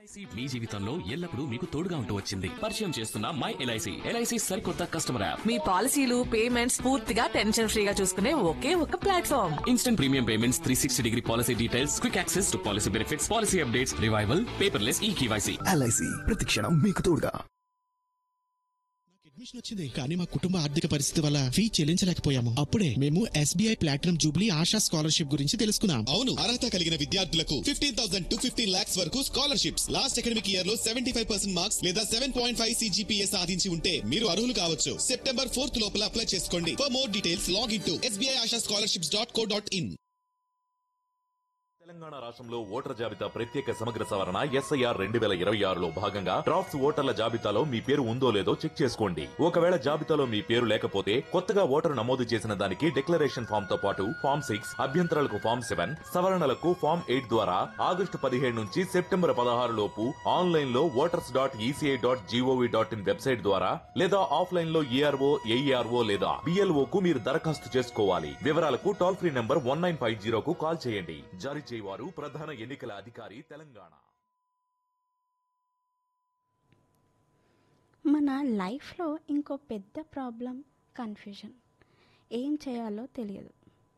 LIC మీ జీవితంలో ఎల్లప్పుడూ మీకు తోడుగా ఉంటూ వచ్చింది పరిచయం చేస్తున్న మై ఎల్ఐసి ఎల్ఐసి సరికొత్త కస్టమర్ యాప్ మీ పాలసీలు పేమెంట్స్ పూర్తిగా టెన్షన్ ఫ్రీగా చూసుకునే ఒకే ఒక platform instant premium payments three sixty degree policy details quick access to policy benefits policy updates revival paperless e KYC LIC ప్రతిక్షణం మీకు తోడుగా అడ్మిషన్ వచ్చింది కానీ మా కుటుంబ ఆర్థిక పరిస్థితి వల్ల ఫీ చెల్లించలేకపోయాము అప్పుడే మేము SBI platinum jubilee Asha scholarship గురించి తెలుసుకున్నాం అవును అర్హత కలిగిన విద్యార్థులకు fifteen thousand to fifteen lakhs వరకు స్కాలర్షిప్స్ లాస్ట్ అకాడమిక్ ఇయర్ లో సెవెంటీ ఫైవ్ పర్సెంట్ మార్క్స్ లేదా సెవెన్ పాయింట్ ఫైవ్ సిజిపిఏ సాధించి ఉంటే మీరు అర్హులు కావచ్చు సెప్టెంబర్ ఫోర్త్ లోపల అప్లై చేసుకోండి for more details log in to SBI Asha scholarships dot co dot in Telangana రాష్ట్రంలో ఓటర్ జాబితా ప్రత్యేక సమగ్ర సవరణ ఎస్ఐఆర్ రెండు వేల ఇరవై ఆరులో భాగంగా డ్రాఫ్ట్స్ ఓటర్ల జాబితాలో మీ పేరు ఉందో లేదో చెక్ చేసుకోండి ఒకవేళ జాబితాలో మీ పేరు లేకపోతే కొత్తగా ఓటరు నమోదు చేసిన దానికి డిక్లరేషన్ ఫామ్ తో పాటు ఫామ్ సిక్స్ అభ్యంతరాలకు ఫామ్ సెవెన్ సవరణలకు ఫామ్ ఎయిట్ ద్వారా ఆగస్టు పదిహేడు నుంచి సెప్టెంబర్ పదహారు లోపు ఆన్లైన్ లో voters dot ECI dot G O V dot in website ద్వారా లేదా ఆఫ్లైన్ లో ఈఆర్ఓ ఏఈఆర్ఓ లేదా బిఎల్ఓ కు మీరు దరఖాస్తు చేసుకోవాలి వివరాలకు toll free number one nine five జీరోకు కాల్ చేయండి జారీ చేయవారు ప్రధాన ఎన్నికల అధికారి తెలంగాణ మన లైఫ్లో ఇంకో పెద్ద ప్రాబ్లం కన్ఫ్యూజన్ ఏం చేయాలో తెలియదు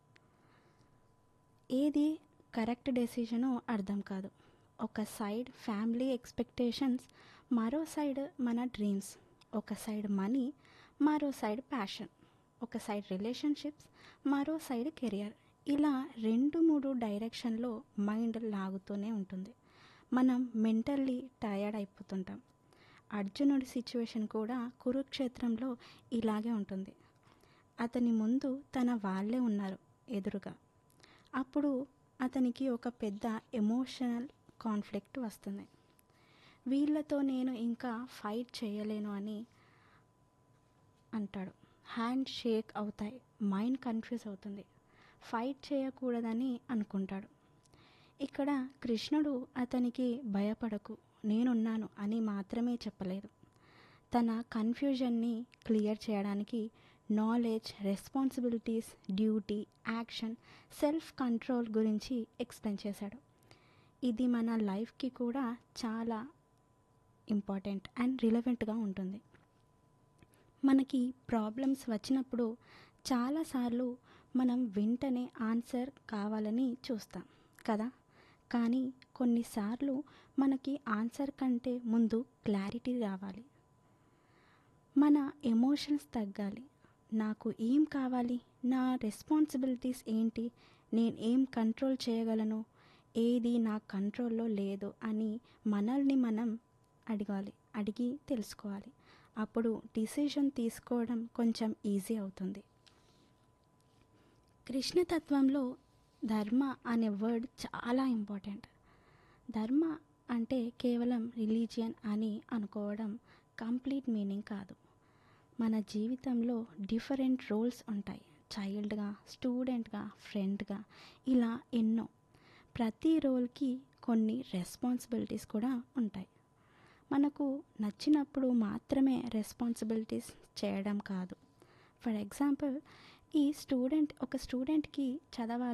ఏది కరెక్ట్ డెసిషనో అర్థం కాదు ఒక సైడ్ ఫ్యామిలీ ఎక్స్పెక్టేషన్స్ మరో సైడ్ మన డ్రీమ్స్ ఒక సైడ్ మనీ మరో సైడ్ ప్యాషన్ ఒక సైడ్ రిలేషన్షిప్స్ మరో సైడ్ కెరియర్ ఇలా రెండు మూడు డైరెక్షన్లో మైండ్ లాగుతూనే ఉంటుంది మనం మెంటల్లీ టయర్డ్ అయిపోతుంటాం అర్జునుడి సిచ్యువేషన్ కూడా కురుక్షేత్రంలో ఇలాగే ఉంటుంది అతని ముందు తన వాళ్ళే ఉన్నారు ఎదురుగా అప్పుడు అతనికి ఒక పెద్ద ఎమోషనల్ కాన్ఫ్లిక్ట్ వస్తుంది వీళ్ళతో నేను ఇంకా ఫైట్ చేయలేను అని అంటాడు హ్యాండ్ షేక్ అవుతాయి మైండ్ కన్ఫ్యూజ్ అవుతుంది ఫైట్ చేయకూడదని అనుకుంటాడు ఇక్కడ కృష్ణుడు అతనికి భయపడకు నేనున్నాను అని మాత్రమే చెప్పలేదు తన కన్ఫ్యూజన్ని క్లియర్ చేయడానికి knowledge responsibilities duty action self control గురించి ఎక్స్ప్లెయిన్ చేశాడు ఇది మన లైఫ్కి కూడా చాలా ఇంపార్టెంట్ అండ్ రిలవెంట్గా ఉంటుంది మనకి ప్రాబ్లమ్స్ వచ్చినప్పుడు చాలాసార్లు మనం వెంటనే ఆన్సర్ కావాలని చూస్తాం కదా కానీ కొన్నిసార్లు మనకి ఆన్సర్ కంటే ముందు క్లారిటీ రావాలి మన ఎమోషన్స్ తగ్గాలి నాకు ఏం కావాలి నా రెస్పాన్సిబిలిటీస్ ఏంటి నేను ఏం కంట్రోల్ చేయగలను ఏది నా కంట్రోల్లో లేదు అని మనల్ని మనం అడగాలి అడిగి తెలుసుకోవాలి అప్పుడు డిసిషన్ తీసుకోవడం కొంచెం ఈజీ అవుతుంది కృష్ణతత్వంలో ధర్మ అనే వర్డ్ చాలా ఇంపార్టెంట్ ధర్మ అంటే కేవలం రిలీజియన్ అని అనుకోవడం కంప్లీట్ మీనింగ్ కాదు మన జీవితంలో డిఫరెంట్ రోల్స్ ఉంటాయి చైల్డ్గా స్టూడెంట్గా ఫ్రెండ్గా ఇలా ఎన్నో ప్రతి రోల్కి కొన్ని రెస్పాన్సిబిలిటీస్ కూడా ఉంటాయి మనకు నచ్చినప్పుడు మాత్రమే రెస్పాన్సిబిలిటీస్ చేయడం కాదు ఫర్ ఎగ్జాంపుల్ ఈ స్టూడెంట్ ఒక స్టూడెంట్కి చదవాలి